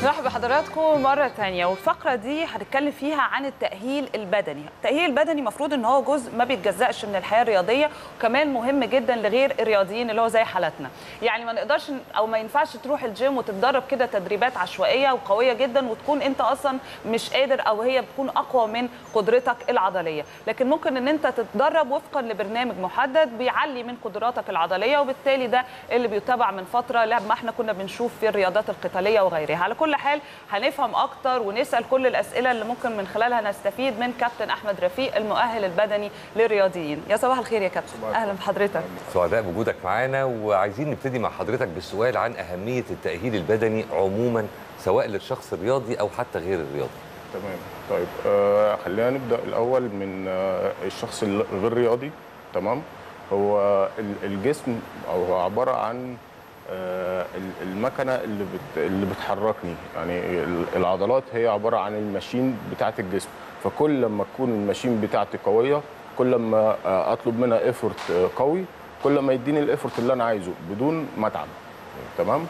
نرحب بحضراتكم مرة تانية والفقرة دي هنتكلم فيها عن التأهيل البدني التأهيل البدني مفروض ان هو جزء ما بيتجزأش من الحياة الرياضية وكمان مهم جدا لغير الرياضيين اللي هو زي حالتنا يعني ما نقدرش او ما ينفعش تروح الجيم وتتدرب كده تدريبات عشوائية وقوية جدا وتكون انت اصلا مش قادر او هي بتكون اقوى من قدرتك العضلية لكن ممكن ان انت تتدرب وفقا لبرنامج محدد بيعلي من قدراتك العضلية وبالتالي ده اللي بيتبع من فترة لما احنا كنا بنشوف في الرياضات القتالية وغيرها على كل حال هنفهم اكتر ونسال كل الاسئله اللي ممكن من خلالها نستفيد من كابتن احمد رفيق المؤهل البدني للرياضيين يا صباح الخير يا كابتن اهلا بحضرتك سعداء بوجودك معانا وعايزين نبتدي مع حضرتك بالسؤال عن اهميه التاهيل البدني عموما سواء للشخص الرياضي او حتى غير الرياضي تمام طيب آه خلينا نبدا الاول من آه الشخص الغير رياضي تمام هو ال- الجسم او هو عباره عن آه ال- المكنه اللي بت اللي بتحركني يعني ال- العضلات هي عباره عن الماشين بتاعه الجسم فكل لما تكون الماشين بتاعتي قويه كل لما آه اطلب منها ايفورت قوي كل ما يديني الايفورت اللي انا عايزه بدون ما اتعب تمام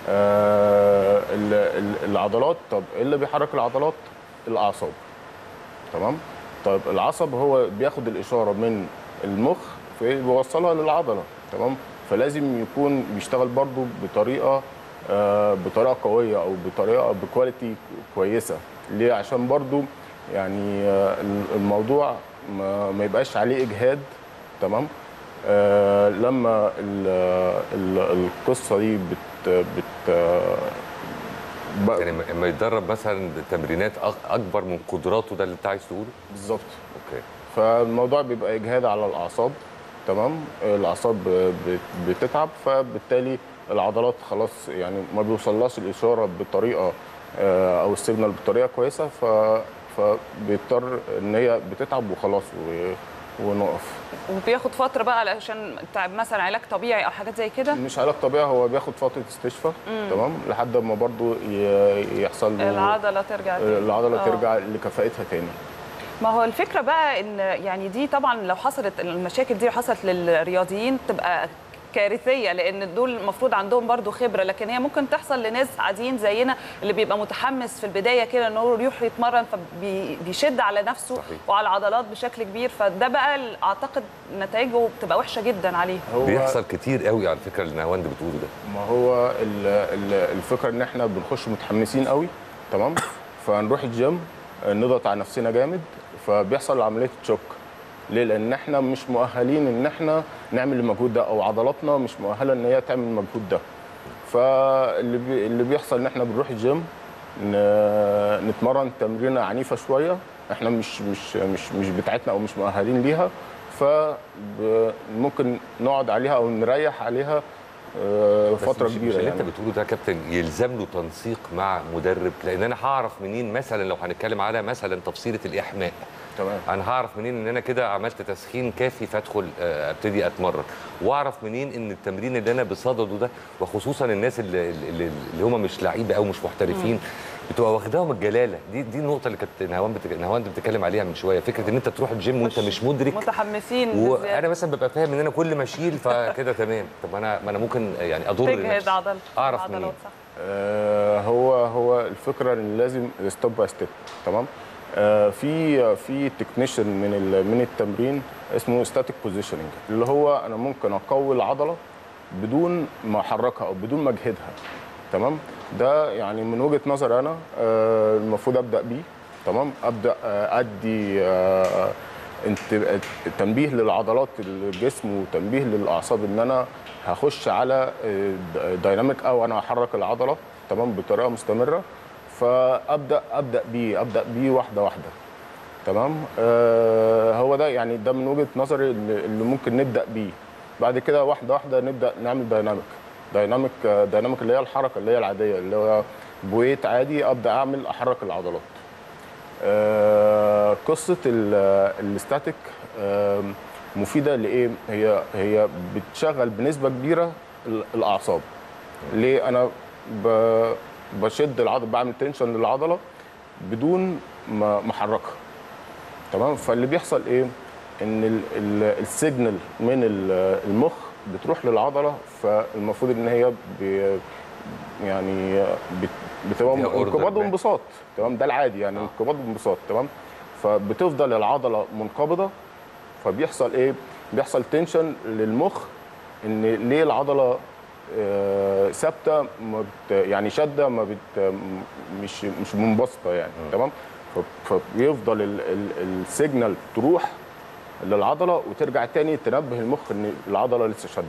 آه ال- ال- العضلات طب ايه اللي بيحرك العضلات الاعصاب تمام طيب العصب هو بياخد الاشاره من المخ فبيوصلها للعضله تمام فلازم يكون بيشتغل برضو بطريقه آه بطريقه قويه او بطريقه بكواليتي كويسه ليه عشان برضو يعني آه الموضوع ما, ما يبقاش عليه اجهاد تمام آه لما ال ال القصه دي بت بت ب- يعني لما يتدرب مثلا تمرينات أك- اكبر من قدراته ده اللي انت عايز تقوله بالظبط اوكي فالموضوع بيبقى اجهاد على الاعصاب تمام الاعصاب بت- بتتعب فبالتالي العضلات خلاص يعني ما بيوصلهاش الاشاره بطريقه آه، او السيجنال بطريقه كويسه ف فبيضطر ان هي بتتعب وخلاص و- ونقف وبياخد فتره بقى علشان تعب مثلا علاج طبيعي او حاجات زي كده مش علاج طبيعي هو بياخد فتره استشفاء تمام لحد ما برضو ي- يحصل له العضله ترجع تاني. العضله آه. ترجع لكفاءتها تاني ما هو الفكره بقى ان يعني دي طبعا لو حصلت المشاكل دي حصلت للرياضيين تبقى كارثيه لان دول المفروض عندهم برضو خبره لكن هي ممكن تحصل لناس عاديين زينا اللي بيبقى متحمس في البدايه كده ان هو يروح يتمرن فبيشد على نفسه صحيح. وعلى العضلات بشكل كبير فده بقى ال- اعتقد نتائجه بتبقى وحشه جدا عليه هو بيحصل كتير قوي على فكره اللي نهاوند بتقوله ده ما هو ال- ال- الفكره ان احنا بنخش متحمسين قوي تمام فنروح الجيم نضغط على نفسنا جامد فبيحصل عمليه تشوك ليه لان احنا مش مؤهلين ان احنا نعمل المجهود ده او عضلاتنا مش مؤهله ان هي تعمل المجهود ده فاللي بي اللي بيحصل ان احنا بنروح الجيم ن- نتمرن تمرينه عنيفه شويه احنا مش مش مش مش بتاعتنا او مش مؤهلين ليها فممكن نقعد عليها او نريح عليها آه، بس فتره مش كبيره مش اللي يعني انت بتقوله ده يا كابتن يلزم له تنسيق مع مدرب لان انا هعرف منين مثلا لو هنتكلم على مثلا تفصيله الاحماء تمام انا هعرف منين ان انا كده عملت تسخين كافي فادخل آه، ابتدي اتمرن واعرف منين ان التمرين اللي انا بصدده ده وخصوصا الناس اللي, اللي, اللي هم مش لعيبه او مش محترفين بتبقى واخداهم الجلاله دي دي النقطه اللي كانت نهاوند بتك... نهاوند بتتكلم عليها من شويه فكره ان انت تروح الجيم وانت مش مدرك متحمسين وانا بزيادة. مثلا ببقى فاهم ان انا كل ما اشيل فكده تمام طب انا ما انا ممكن يعني اضر تجهد نفسي. عضل اعرف العضلات، منين صح. آه، هو هو الفكره ان لازم ستيب باي ستيب تمام آه، في في تكنيشن من ال- من التمرين اسمه ستاتيك بوزيشننج اللي هو انا ممكن اقوي العضله بدون ما احركها او بدون ما اجهدها تمام ده يعني من وجهه نظر انا آه، المفروض ابدا بيه تمام ابدا آه، ادي آه، انت تنبيه للعضلات الجسم وتنبيه للاعصاب ان انا هخش على آه، دايناميك او انا هحرك العضله تمام بطريقه مستمره فابدا ابدا بيه ابدا بيه واحده واحده تمام آه هو ده يعني ده من وجهه نظري اللي اللي ممكن نبدا بيه بعد كده واحده واحده نبدا نعمل دايناميك دايناميك آه، دايناميك اللي هي الحركه اللي هي العاديه اللي هو بويت عادي ابدا اعمل احرك العضلات آه، قصه ال- الاستاتيك آم، مفيده لايه هي هي بتشغل بنسبه كبيره ال- الاعصاب ليه انا ب- بشد العضله بعمل تنشن للعضله بدون ما ما احركها تمام فاللي بيحصل ايه ان ال- ال- السيجنال من ال- المخ بتروح للعضله فالمفروض ان هي بي- يعني بت- بتبقى فيها order انقباض بقى. وانبساط تمام ده العادي يعني انقباض وانبساط تمام فبتفضل العضله منقبضه فبيحصل ايه بيحصل تنشن للمخ ان ليه العضله آه، ثابته ما بت يعني شاده ما بت م- مش مش منبسطه يعني تمام ف- فبيفضل ال- ال- السيجنال تروح للعضله وترجع تاني تنبه المخ ان العضله لسه شاده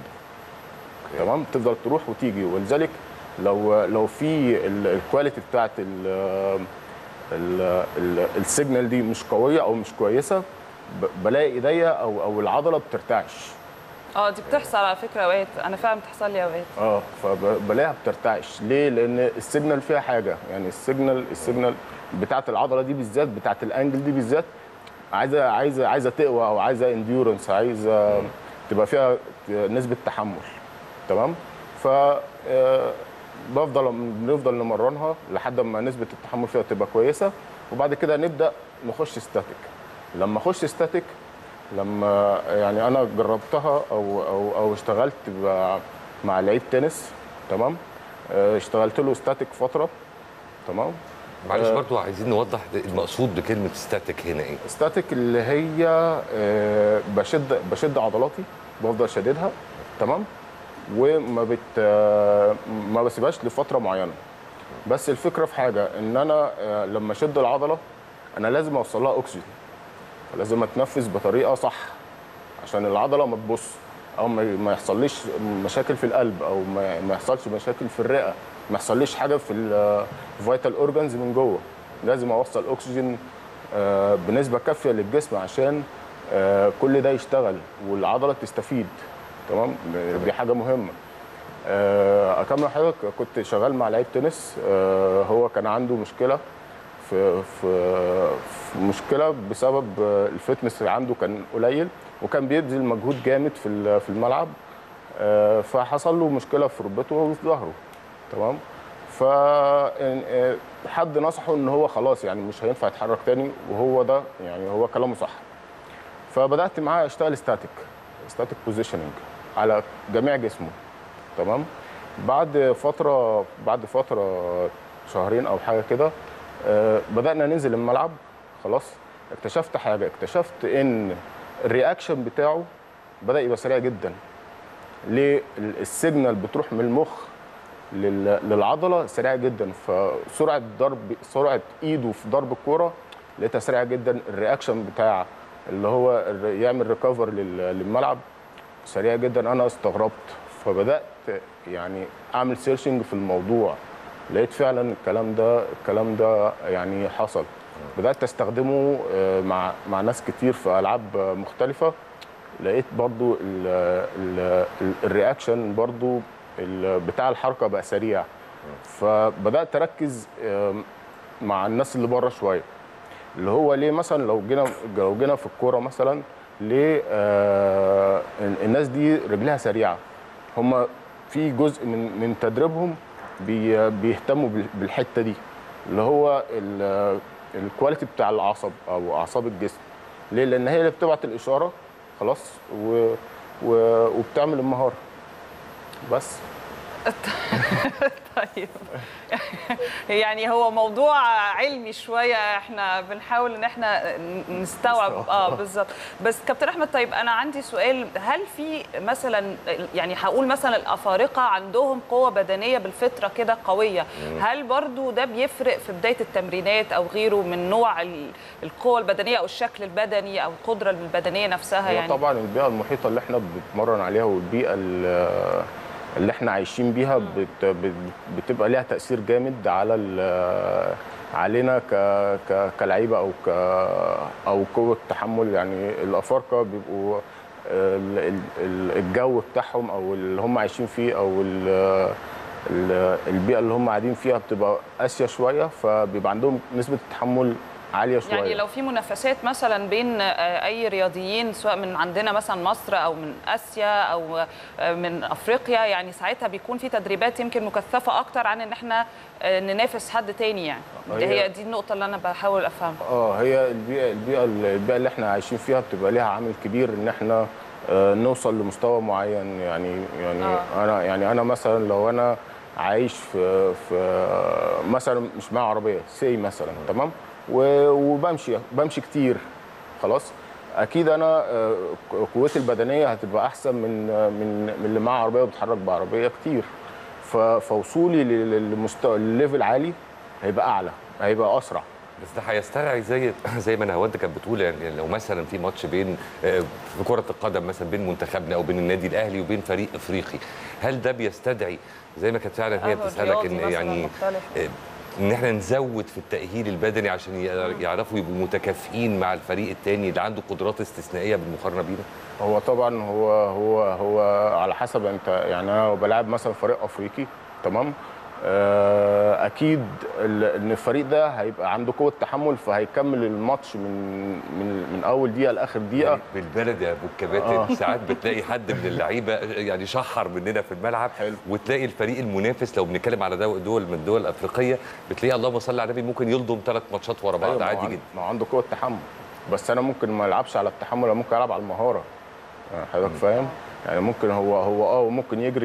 تمام تفضل تروح وتيجي ولذلك لو لو في ال- الكواليتي بتاعت ال- ال- ال- السيجنال دي مش قويه او مش كويسه ب- بلاقي ايديا او او العضله بترتعش اه دي بتحصل على فكره اوقات انا فعلا بتحصل لي اوقات اه فبلاقيها بترتعش ليه لان السيجنال فيها حاجه يعني السيجنال السيجنال بتاعت العضله دي بالذات بتاعت الانجل دي بالذات عايزه عايزه عايزه تقوى او عايزه انديورنس عايزه تبقى فيها نسبه تحمل تمام ف آه، بفضل بنفضل نمرنها لحد ما نسبه التحمل فيها تبقى كويسه وبعد كده نبدا نخش ستاتيك لما اخش ستاتيك لما يعني انا جربتها او او او اشتغلت ب- مع لعيب تنس تمام آه، اشتغلت له ستاتيك فتره تمام معلش آه. برضو عايزين نوضح المقصود بكلمه ستاتيك هنا ايه ستاتيك اللي هي آه، بشد بشد عضلاتي بفضل شاددها تمام وما بت آه، ما بسيبهاش لفتره معينه بس الفكره في حاجه ان انا آه، لما اشد العضله انا لازم اوصل لها اكسجين لازم اتنفس بطريقه صح عشان العضله ما تبص او ما ما يحصليش مشاكل في القلب او ما ما يحصلش مشاكل في الرئه ما يحصليش حاجه في الفيتال اورجانز من جوه لازم اوصل اكسجين آه، بنسبه كافيه للجسم عشان آه، كل ده يشتغل والعضله تستفيد تمام دي حاجه مهمه آه، اكمل حضرتك كنت شغال مع لعيب تنس آه، هو كان عنده مشكله في في في مشكله بسبب آه، الفتنس اللي عنده كان قليل وكان بيبذل مجهود جامد في ال- في الملعب آه، فحصل له مشكله في ركبته وفي ظهره تمام ف آه، حد نصحه ان هو خلاص يعني مش هينفع يتحرك تاني وهو ده يعني هو كلامه صح فبدات معاه اشتغل ستاتيك ستاتيك بوزيشننج على جميع جسمه تمام بعد فتره بعد فتره شهرين او حاجه كده آه، بدانا ننزل الملعب خلاص اكتشفت حاجه اكتشفت ان الرياكشن بتاعه بدا يبقى سريع جدا ليه ال- السيجنال بتروح من المخ لل- للعضله سريعه جدا فسرعه ضرب سرعه ايده في ضرب الكوره لقيتها سريعه جدا الرياكشن بتاع اللي هو الر- يعمل ريكفر للملعب سريع جدا انا استغربت فبدات يعني اعمل سيرشنج في الموضوع لقيت فعلا الكلام ده الكلام ده يعني حصل بدات استخدمه آه، مع مع ناس كتير في العاب آه، مختلفه لقيت برضو ال ال ال الرياكشن برضو ال- بتاع الحركه بقى سريع فبدات اركز آم، مع الناس اللي بره شويه اللي هو ليه مثلا لو جينا لو جينا في الكوره مثلا ليه آه الناس دي رجلها سريعه هم في جزء من من تدريبهم بي بيهتموا بال- بالحته دي اللي هو ال- الكواليتي بتاع العصب او اعصاب الجسم ليه لان هي اللي بتبعت الاشاره خلاص و و وبتعمل المهاره بس طيب يعني هو موضوع علمي شويه احنا بنحاول ان احنا نستوعب اه بالظبط بس كابتن احمد طيب انا عندي سؤال هل في مثلا يعني هقول مثلا الافارقه عندهم قوه بدنيه بالفطره كده قويه هل برضو ده بيفرق في بدايه التمرينات او غيره من نوع ال- القوه البدنيه او الشكل البدني او القدره البدنيه نفسها هو يعني طبعا البيئه المحيطه اللي احنا بنتمرن عليها والبيئه ال- اللي احنا عايشين بيها بت بت- بتبقى ليها تاثير جامد على ال- علينا ك ك كلعيبه او ك او قوه تحمل يعني الافارقه بيبقوا ال- ال- ال- الجو بتاعهم او اللي هم عايشين فيه او ال- ال- البيئه اللي هم قاعدين فيها بتبقى قاسيه شويه فبيبقى عندهم نسبه التحمل عاليه شويه يعني لو في منافسات مثلا بين آه، اي رياضيين سواء من عندنا مثلا مصر او من اسيا او آه، من افريقيا يعني ساعتها بيكون في تدريبات يمكن مكثفه اكتر عن ان احنا آه، ننافس حد تاني يعني دي هي- هي دي النقطه اللي انا بحاول افهمها اه هي البيئه البيئه البيئه اللي احنا عايشين فيها بتبقى ليها عامل كبير ان احنا آه، نوصل لمستوى معين يعني يعني آه. انا يعني انا مثلا لو انا عايش في في مثلا مش معايا عربيه سي مثلا تمام و- وبمشي بمشي كتير خلاص اكيد انا آه، قوتي البدنيه هتبقى احسن من من من اللي معاه عربيه وبيتحرك بعربيه كتير ف- فوصولي لل- للمستوى الليفل عالي هيبقى اعلى هيبقى اسرع بس ده هيستدعي زي زي ما نهاوند كانت بتقول يعني لو مثلا في ماتش بين آه، في كره القدم مثلا بين منتخبنا او بين النادي الاهلي وبين فريق افريقي هل ده بيستدعي زي ما كانت فعلا هي أهو بتسالك الرياضي ان مثلاً يعني مختلف. آه، ان احنا نزود في التاهيل البدني عشان ي- يعرفوا يبقوا متكافئين مع الفريق الثاني اللي عنده قدرات استثنائيه بالمقارنه بينا هو طبعا هو هو هو على حسب انت يعني انا لو بلعب مثلا فريق افريقي تمام آه، اكيد ال- ان الفريق ده هيبقى عنده قوه تحمل فهيكمل الماتش من من من اول دقيقه لاخر دقيقه يعني بالبلد يا ابو الكباتن آه. ساعات بتلاقي حد من اللعيبه يعني شحر مننا في الملعب حلو. وتلاقي الفريق المنافس لو بنتكلم على دو- دول من الدول الافريقيه بتلاقي اللهم صل على النبي ممكن يلضم ثلاث ماتشات ورا بعض أيوة، ما هو عادي عن- جدا ما هو عنده قوه تحمل بس انا ممكن ما العبش على التحمل انا ممكن العب على المهاره يعني حضرتك فاهم يعني ممكن هو هو اه ممكن يجري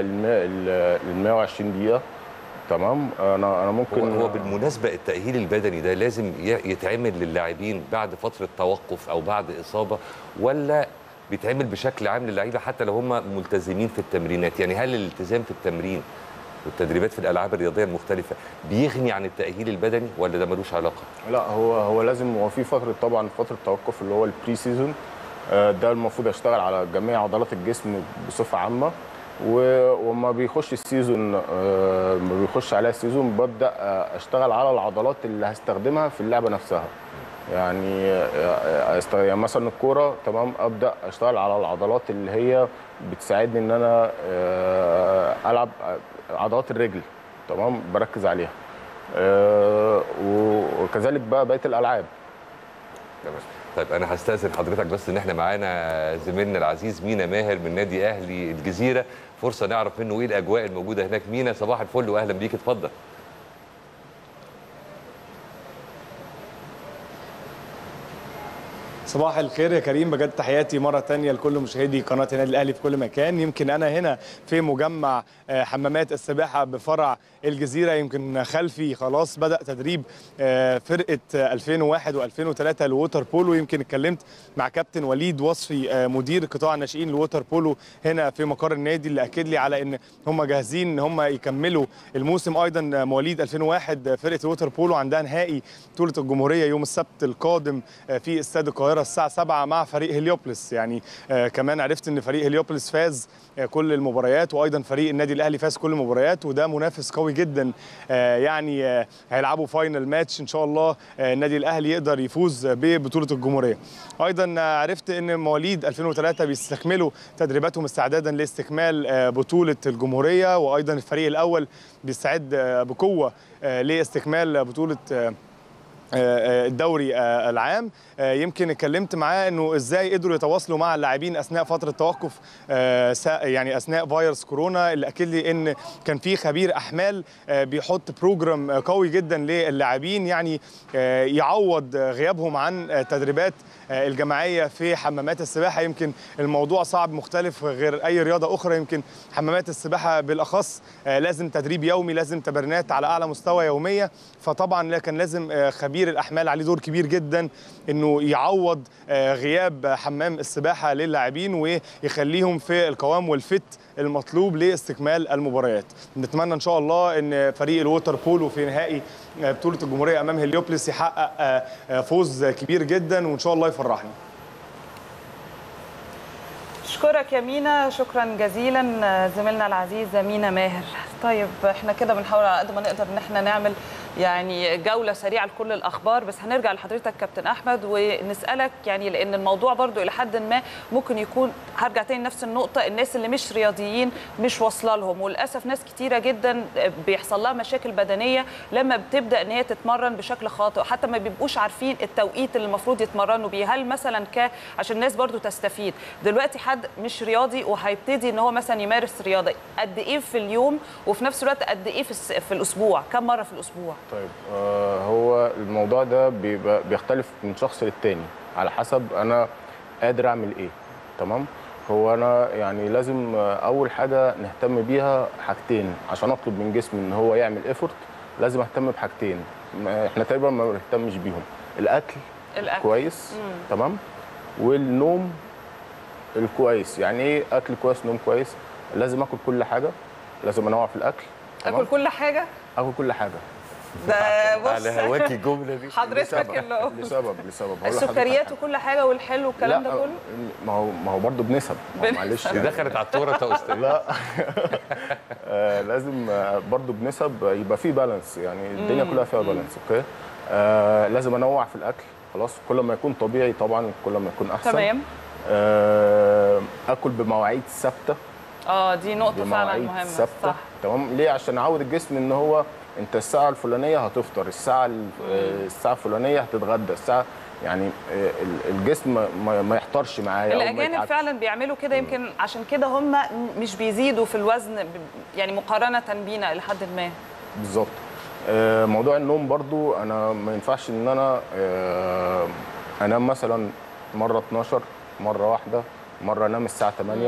ال 120 دقيقه تمام انا انا هو, ممكن هو بالمناسبه التاهيل البدني ده لازم ي- يتعمل للاعبين بعد فتره توقف او بعد اصابه ولا بيتعمل بشكل عام للعيبه حتى لو هم ملتزمين في التمرينات يعني هل الالتزام في التمرين والتدريبات في الالعاب الرياضيه المختلفه بيغني عن التاهيل البدني ولا ده ملوش علاقه لا هو هو لازم هو في فتره طبعا فتره توقف اللي هو البري سيزون آه، ده المفروض اشتغل على جميع عضلات الجسم بصفه عامه و- وما بيخش السيزون آه، ما بيخش عليها السيزون ببدا آه، اشتغل على العضلات اللي هستخدمها في اللعبه نفسها يعني آه، أست- يعني مثلا الكوره تمام ابدا اشتغل على العضلات اللي هي بتساعدني ان انا آه، العب عضلات الرجل تمام بركز عليها آه، وكذلك بقى بقيه الالعاب تمام طيب انا هستاذن حضرتك بس ان احنا معانا زميلنا العزيز مينا ماهر من نادي اهلي الجزيره فرصه نعرف منه ايه الاجواء الموجوده هناك مينا صباح الفل واهلا بيك اتفضل صباح الخير يا كريم بجد تحياتي مرة تانية لكل مشاهدي قناة النادي الأهلي في كل مكان يمكن أنا هنا في مجمع آه، حمامات السباحة بفرع الجزيرة يمكن خلفي خلاص بدأ تدريب آه، فرقة آه، 2001 و2003 لووتر بولو يمكن اتكلمت مع كابتن وليد وصفي آه، مدير قطاع الناشئين لووتر بولو هنا في مقر النادي اللي أكد لي على إن هم جاهزين إن هم يكملوا الموسم أيضا مواليد 2001 فرقة الووتر بولو عندها نهائي بطولة الجمهورية يوم السبت القادم آه، في استاد القاهرة الساعة 7 مع فريق هليوبلس يعني آه، كمان عرفت ان فريق هليوبلس فاز آه، كل المباريات وايضا فريق النادي الاهلي فاز كل المباريات وده منافس قوي جدا آه، يعني آه، هيلعبوا فاينل ماتش ان شاء الله آه، النادي الاهلي يقدر يفوز ببطولة الجمهورية ايضا آه، عرفت ان مواليد 2003 بيستكملوا تدريباتهم استعدادا لاستكمال آه، بطولة الجمهورية وايضا الفريق الاول بيستعد آه، بقوة آه، لاستكمال بطولة آه، آه، الدوري آه، العام آه، يمكن اتكلمت معاه انه ازاي قدروا يتواصلوا مع اللاعبين اثناء فتره توقف آه، سا- يعني اثناء فيروس كورونا اللي اكد لي ان كان في خبير احمال آه، بيحط بروجرام آه، قوي جدا للاعبين يعني آه، يعوض آه، غيابهم عن آه، تدريبات آه، الجماعيه في حمامات السباحه يمكن الموضوع صعب مختلف غير اي رياضه اخرى يمكن حمامات السباحه بالاخص آه، لازم تدريب يومي لازم تمرينات على اعلى مستوى يوميه فطبعا كان لازم آه، خبير الاحمال عليه دور كبير جدا انه يعوض آه، غياب حمام السباحه للاعبين ويخليهم في القوام والفت المطلوب لاستكمال المباريات نتمنى ان شاء الله ان فريق الووتر بولو في نهائي آه، بطوله الجمهوريه امام هليوبلس يحقق آه، آه، فوز كبير جدا وان شاء الله يفرحني اشكرك يا مينا شكرا جزيلا زميلنا العزيز مينا ماهر طيب احنا كده بنحاول على قد ما نقدر ان احنا نعمل يعني جوله سريعه لكل الاخبار بس هنرجع لحضرتك كابتن احمد ونسالك يعني لان الموضوع برضو الى حد ما ممكن يكون هرجع تاني نفس النقطه الناس اللي مش رياضيين مش واصله لهم وللاسف ناس كتيره جدا بيحصل لها مشاكل بدنيه لما بتبدا ان هي تتمرن بشكل خاطئ حتى ما بيبقوش عارفين التوقيت اللي المفروض يتمرنوا بيه هل مثلا ك عشان الناس برضو تستفيد دلوقتي حد مش رياضي وهيبتدي ان هو مثلا يمارس رياضه قد ايه في اليوم وفي نفس الوقت قد ايه في, الس... في الاسبوع كم مره في الاسبوع طيب آه هو الموضوع ده بيبقى بيختلف من شخص للتاني على حسب انا قادر اعمل ايه تمام هو انا يعني لازم آه، اول حاجه نهتم بيها حاجتين عشان اطلب من جسمي ان هو يعمل ايفورت لازم اهتم بحاجتين ما- احنا تقريبا ما بنهتمش بيهم الاكل الاكل كويس تمام والنوم الكويس يعني ايه اكل كويس نوم كويس لازم اكل كل حاجه لازم انوع في الاكل اكل كل حاجه اكل كل حاجه ده بص على هواكي الجمله دي حضرتك لسبب اللي قلت. لسبب لسبب هقول لحضرتك السكريات حاجة. وكل حاجه والحلو والكلام ده لا، كله ما هو ما هو برضه بنسب ما هو بنسب. معلش دي يعني. دخلت على التورته يا استاذ لا آه لازم آه برضو بنسب يبقى في بالانس يعني الدنيا كلها فيها بالانس اوكي آه لازم انوع في الاكل خلاص كل ما يكون طبيعي طبعا كل ما يكون احسن تمام آه اكل بمواعيد ثابته اه دي نقطه فعلا بمواعيد مهمه ثابته صح تمام ليه عشان اعود الجسم ان هو انت الساعه الفلانيه هتفطر الساعه ال- آه، الساعه الفلانيه هتتغدى الساعه يعني آه، ال- الجسم ما, ما يحتارش معايا أو ما الاجانب يتعبش. فعلا بيعملوا كده يمكن عشان كده هم مش بيزيدوا في الوزن ب- يعني مقارنه بينا الى حد ما بالظبط آه، موضوع النوم برضو انا ما ينفعش ان انا آه، انام مثلا مره 12 مره واحده مره انام الساعه 8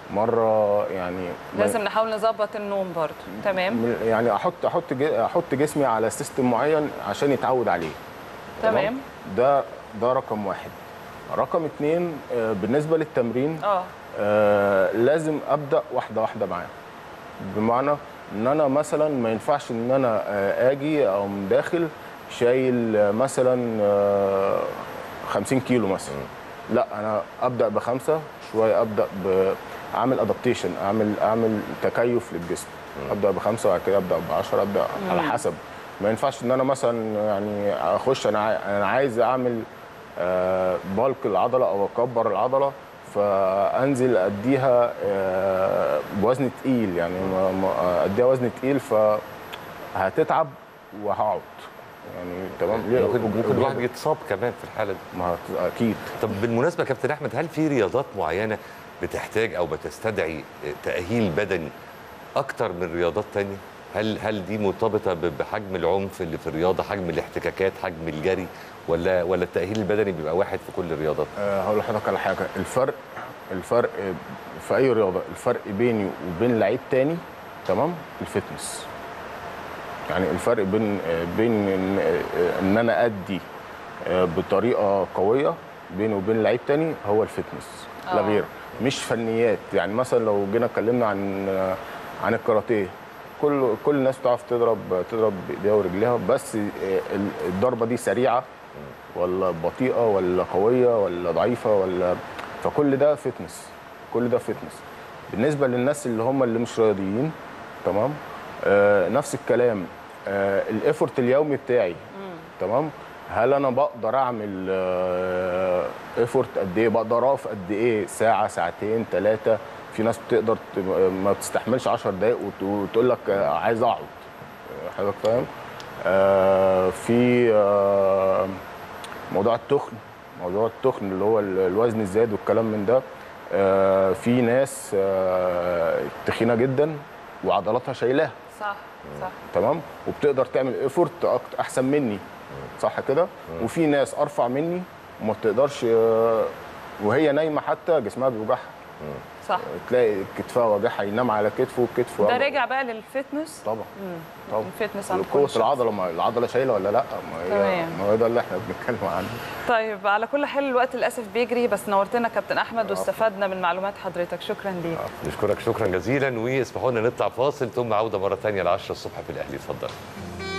مره يعني ما- لازم نحاول نظبط النوم برضو تمام من- يعني احط احط ج- احط جسمي على سيستم معين عشان يتعود عليه تمام ده ده رقم واحد رقم اتنين آه، بالنسبه للتمرين اه آه لازم ابدا واحده واحده معاه بمعنى ان انا مثلا ما ينفعش ان انا آه اجي او من داخل شايل آه، مثلا آه 50 كيلو مثلا لا انا ابدا بخمسه شويه ابدا اعمل ادابتيشن اعمل اعمل تكيف للجسم ابدا بخمسه وبعد كده ابدا ب 10 ابدا على حسب ما ينفعش ان انا مثلا يعني اخش انا عاي- انا عايز اعمل آه، بالك العضله او اكبر العضله فانزل اديها آه، بوزن تقيل يعني ما- ما- اديها وزن تقيل فهتتعب وهقعد يعني تمام ليه؟ ممكن ممكن الواحد يتصاب كمان في الحاله دي ما هت- اكيد طب بالمناسبه يا كابتن احمد هل في رياضات معينه بتحتاج او بتستدعي تاهيل بدني اكتر من رياضات تانية هل هل دي مرتبطه ب- بحجم العنف اللي في الرياضه حجم الاحتكاكات حجم الجري ولا ولا التاهيل البدني بيبقى واحد في كل الرياضات آه، هقول لحضرتك على حاجه الفرق الفرق في اي رياضه الفرق بيني وبين لعيب تاني تمام الفتنس يعني الفرق بين آه، بين ان آه، إن انا ادي آه، بطريقه قويه بيني وبين لعيب تاني هو الفتنس لا آه. غير مش فنيات يعني مثلا لو جينا اتكلمنا عن آه، عن الكاراتيه كل كل الناس بتعرف تضرب تضرب بايديها ورجليها بس آه، ال- الضربه دي سريعه ولا بطيئه ولا قويه ولا ضعيفه ولا فكل ده فتنس كل ده فتنس بالنسبه للناس اللي هم اللي مش رياضيين تمام آه نفس الكلام آه الايفورت اليومي بتاعي تمام هل انا بقدر اعمل آه ايفورت قد ايه بقدر اقف قد ايه ساعه ساعتين ثلاثه في ناس بتقدر ت- ما بتستحملش 10 دقائق وت- وتقول لك آه، عايز اقعد آه، حضرتك فاهم آه في آه موضوع التخن موضوع التخن اللي هو ال- الوزن الزايد والكلام من ده آه في ناس آه تخينه جدا وعضلاتها شايلاها صح صح تمام وبتقدر تعمل ايفورت احسن مني صح كده وفي ناس ارفع مني وما بتقدرش آه، وهي نايمه حتى جسمها بيوجعها صح تلاقي كتفها واجعها ينام على كتفه وكتفه ده واجعه. راجع بقى للفتنس طبعا طبعا الفتنس عند قوه كل شخص. العضله ما العضله شايله ولا لا ما هي تمام. ما هو ده اللي احنا بنتكلم عنه طيب على كل حال الوقت للاسف بيجري بس نورتنا كابتن احمد واستفدنا من معلومات حضرتك شكرا ليك نشكرك شكرا جزيلا واسمحوا لنا نطلع فاصل ثم عوده مره ثانيه ل 10 الصبح في الاهلي اتفضل